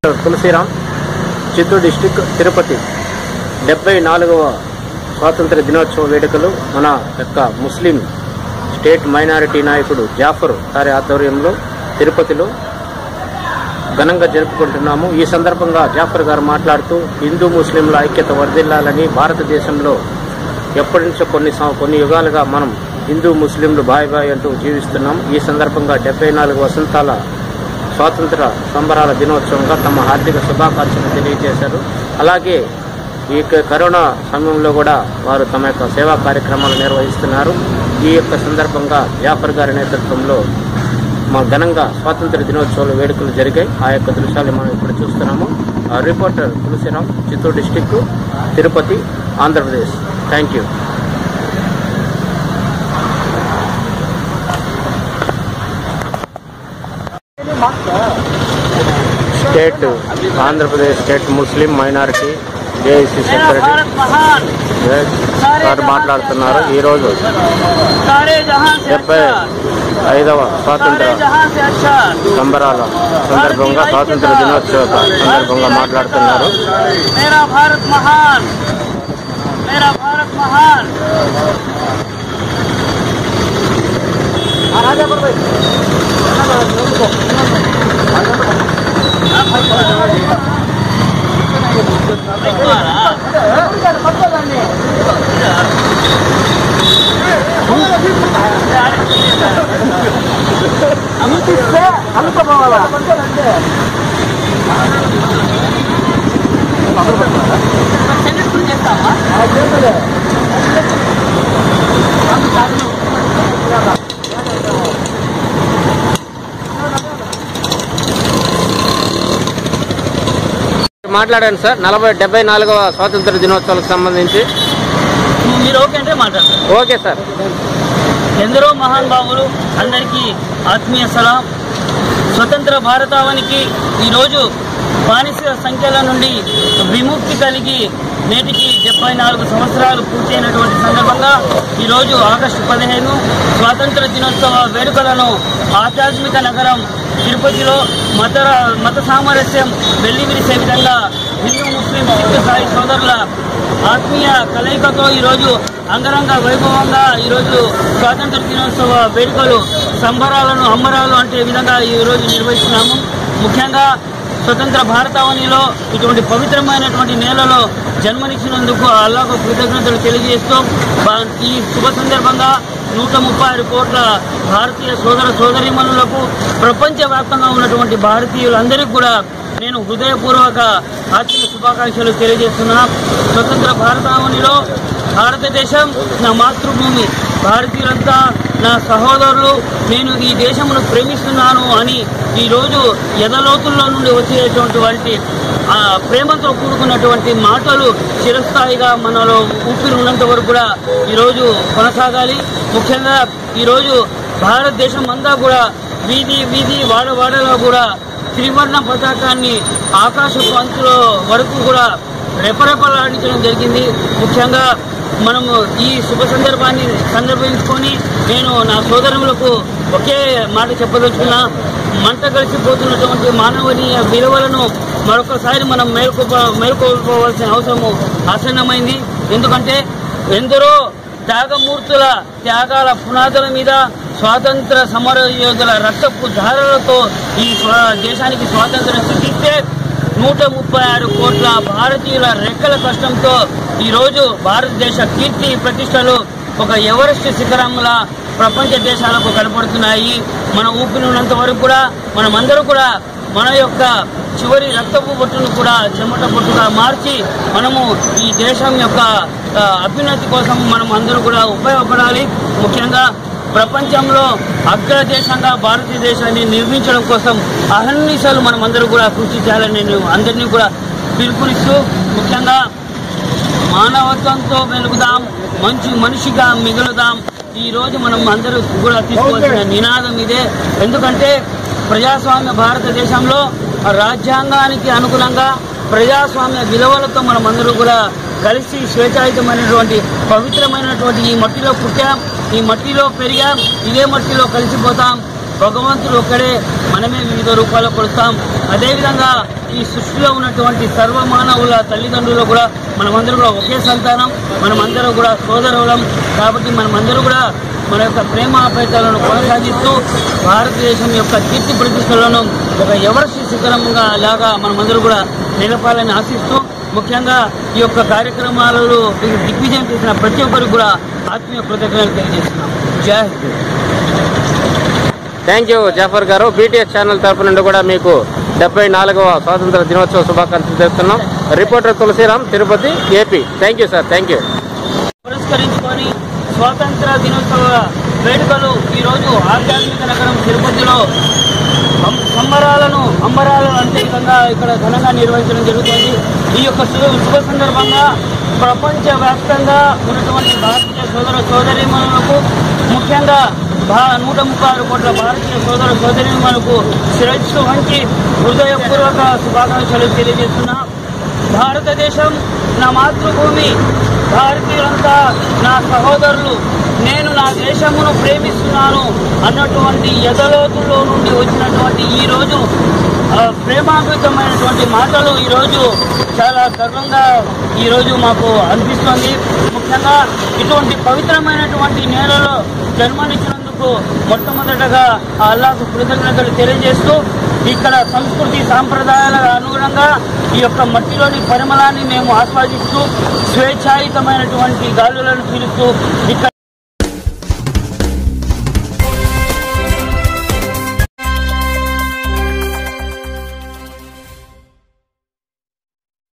reporter Tulasiram Chittoor district Tirupati డెబ్బై నాలుగవ స్వాతంత్ర దినోత్సవ వేడుకలు మన యొక్క ముస్లిం స్టేట్ మైనారిటీ నాయకుడు జాఫర్ గారి ఆధ్వర్యంలో తిరుపతిలో ఘనంగా జరుపుకుంటున్నాము ఈ సందర్భంగా జాఫర్ గారు మాట్లాడుతూ హిందూ ముస్లింల ఐక్యత వర్ధిల్లాలని భారతదేశంలో ఎప్పటి నుంచో కొన్ని సం- కొన్ని యుగాలుగా మనం హిందూ ముస్లింలు బాయ్ బాయ్ అంటూ జీవిస్తున్నాం ఈ సందర్భంగా డెబ్బై నాలుగు వసంతాల స్వాతంత్ర సంబరాల దినోత్సవంగా తమ హార్దిక శుభాకాంక్షలు తెలియజేశారు అలాగే ఈ యొక్క కరోనా సమయంలో కూడా వారు తమ యొక్క సేవా కార్యక్రమాలు నిర్వహిస్తున్నారు ఈ యొక్క సందర్భంగా జాఫర్ గారి నేతృత్వంలో మా ఘనంగా స్వాతంత్ర దినోత్సవాల వేడుకలు జరిగాయి ఆ యొక్క దృశ్యాలు మనం ఇప్పుడు చూస్తున్నాము ఆ reporter Tulasiram Chittoor district Tirupati Andhra Pradesh thank you state Andhra Pradesh state Muslim minority JAC secretary Bharat Mahan garu మాట్లాడుతున్నారు ఈరోజు सारे जहां से డెబ్బై अच्छा ఐదవ స్వాతంత్ర सारे जहां से अच्छा సంబరాల సందర్భంగా స్వాతంత్ర దినోత్సవ సందర్భంగా మాట్లాడుతున్నారు मेरा भारत महान मेरा भारत महान మాట్లాడండి సార్ నలభై డెబ్బై నాలుగవ స్వాతంత్ర దినోత్సవాలకు సంబంధించి మీరు ఓకే అంటే మాట్లాడతారు ఓకే సార్ ఎందరో మహానుభావులు అందరికీ ఆత్మీయ సలాం స్వతంత్ర భారతావనికి ఈరోజు బానిస సంఖ్యల నుండి విముక్తి కలిగి నేటికి డెబ్బై నాలుగు సంవత్సరాలు పూర్తయినటువంటి సందర్భంగా ఈరోజు ఆగస్టు పదిహేను స్వాతంత్ర దినోత్సవ వేడుకలను ఆధ్యాత్మిక నగరం తిరుపతిలో మత మత సామరస్యం వెల్లివిరిసే విధంగా హిందూ ముస్లిం సిక్కు సాయి సోదరుల ఆత్మీయ కలయికతో ఈరోజు అంగరంగ వైభవంగా ఈరోజు స్వాతంత్ర దినోత్సవ వేడుకలు సంబరాలను అంబరాలు అంటే విధంగా ఈరోజు నిర్వహిస్తున్నాము ముఖ్యంగా స్వతంత్ర భారతావనిలో ఇటువంటి పవిత్రమైనటువంటి నేలలో జన్మనిచ్చినందుకు అల్లాకు కృతజ్ఞతలు తెలియజేస్తూ బా- ఈ శుభ సందర్భంగా నూట ముప్పై ఆరు కోట్ల భారతీయ సోదర సోదరీమణులకు ప్రపంచవ్యాప్తంగా ఉన్నటువంటి భారతీయులందరికీ కూడా నేను హృదయపూర్వక ఆత్మీయ శుభాకాంక్షలు తెలియజేస్తున్నా స్వతంత్ర భారతావనిలో భారతదేశం నా మాతృభూమి భారతీయులంతా నా సహోదరులు నేను ఈ దేశమును ప్రేమిస్తున్నాను అని ఈరోజు ఎదలోతుల్లో నుండి వచ్చేటువంటి వాటి ఆ ప్రేమతో కూడుకున్నటువంటి మాటలు చిరస్థాయిగా మనలో ఊపిరి ఉన్నంత వరకు కూడా ఈరోజు కొనసాగాలి ముఖ్యంగా ఈరోజు భారతదేశం అంతా కూడా వీధి వీధి వాడవాడలో కూడా త్రివర్ణ పతాకాన్ని ఆకాశపు అంచుల వరకు కూడా రెపరెపలాడించడం జరిగింది ముఖ్యంగా మనము ఈ శుభ సందర్భాన్ని సందర్భించుకొని నేను నా సోదరులకు ఒకే మాట చెప్పదలుచుకున్నా మంట కలిసిపోతున్నటువంటి మానవనీయ విలువలను మరొకసారి మనం మేల్కొ మేల్కోవాల్సిన అవసరము ఆసన్నమైంది ఎందుకంటే ఎందరో త్యాగమూర్తుల త్యాగాల పునాదుల మీద స్వాతంత్ర సమర యోధుల రక్తపు ధారలతో ఈ స్వ- దేశానికి స్వాతంత్రం సిద్ధిస్తే నూట ముప్పై ఆరు కోట్ల భారతీయుల రెక్కల కష్టంతో ఈరోజు భారతదేశ కీర్తి ప్రతిష్టలు ఒక ఎవరెస్ట్ శిఖరంలా ప్రపంచ దేశాలకు కనపడుతున్నాయి మన ఊపిరి ఉన్నంత వరకు కూడా మనమందరూ కూడా మన యొక్క చివరి రక్తపు బొట్టును కూడా చెమట బొట్టుగా మార్చి మనము ఈ దేశం యొక్క ఆ, అభ్యున్నతి కోసం మనం అందరూ కూడా ఉపయోగపడాలి ముఖ్యంగా ప్రపంచంలో అగ్రదేశంగా భారతదేశాన్ని నిర్మించడం కోసం అహర్నిశలు మనం అందరూ కూడా కృషి చేయాలని నేను అందరినీ కూడా పిలుపునిస్తూ ముఖ్యంగా మానవత్వంతో వెలుగుదాం మంచి మనిషిగా మిగులుదాం ఈ రోజు మనం అందరూ కూడా తీసుకోవాల్సిన నినాదం ఇదే ఎందుకంటే ప్రజాస్వామ్య భారతదేశంలో రాజ్యాంగానికి అనుగుణంగా ప్రజాస్వామ్య విలువలతో మనం అందరూ కూడా కలిసి స్వేచ్ఛాయుతమైనటువంటి పవిత్రమైనటువంటి ఈ మట్టిలో పుట్టాం ఈ మట్టిలో పెరిగాం ఇదే మట్టిలో కలిసిపోతాం భగవంతుడు ఒక్కడే మనమే వివిధ రూపాల్లో కొలుస్తాం అదేవిధంగా ఈ సృష్టిలో ఉన్నటువంటి సర్వ మానవుల తల్లిదండ్రులు కూడా మనమందరం కూడా ఒకే సంతానం మనమందరం కూడా సోదరులం కాబట్టి మనమందరం కూడా మన యొక్క ప్రేమ ఆపేతాలను కొనసాగిస్తూ భారతదేశం యొక్క కీర్తి ప్రతిష్టలను ఒక ఎవరెస్ట్ శిఖరంగా లాగా మనమందరం కూడా నిలపాలని ఆశిస్తూ ముఖ్యంగా ఈ యొక్క కార్యక్రమాలలో దిగ్విజయం చేసిన ప్రతి ఒక్కరికి కూడా ఆత్మీయ కృతజ్ఞతలు తెలియజేస్తున్నాం జై హింద్ థ్యాంక్ యూ జాఫర్ గారు బీటీఎస్ ఛానల్ తరపు నుండి కూడా మీకు డెబ్బై నాలుగవ స్వాతంత్ర దినోత్సవ శుభాకాంక్షలు తెలుపుతున్నాం reporter Tulasiram Tirupati AP thank you sir thank you పురస్కరించుకొని స్వాతంత్ర దినోత్సవ వేడుకలు ఈరోజు ఆధ్యాత్మిక నగరం తిరుపతిలో అం- సంబరాలను అంబరాలు అంతే విధంగా ఇక్కడ ఘనంగా నిర్వహించడం జరుగుతుంది ఈ యొక్క శుభ శుభ సందర్భంగా ప్రపంచ వ్యాప్తంగా ఉన్నటువంటి భారతీయ సోదర సోదరీమణులకు ముఖ్యంగా భా నూట ముప్పై ఆరు కోట్ల భారతీయ సోదర సోదరీమణులకు శిరస్సు వంచి హృదయపూర్వక శుభాకాంక్షలు తెలియజేస్తున్నా భారతదేశం నా మాతృభూమి భారతీయులంతా నా సహోదరులు నేను నా దేశమును ప్రేమిస్తున్నాను అన్నటువంటి ఎదలోతుల్లో నుండి వచ్చినటువంటి ఈ రోజు ఆ, ప్రేమాన్వితమైనటువంటి మాటలు ఈరోజు చాలా గర్వంగా ఈరోజు మాకు అనిపిస్తుంది ముఖ్యంగా ఇటువంటి పవిత్రమైనటువంటి నేలలో జన్మనిచ్చినందుకు మొట్టమొదటగా ఆ అల్లాకు కృతజ్ఞతలు తెలియజేస్తూ ఇక్కడ సంస్కృతి సాంప్రదాయాల అనుగుణంగా ఈ యొక్క మట్టిలోని పరిమళాన్ని మేము ఆస్వాదిస్తూ స్వేచ్ఛాయుతమైనటువంటి గాలులను పీలుస్తూ ఇక్కడ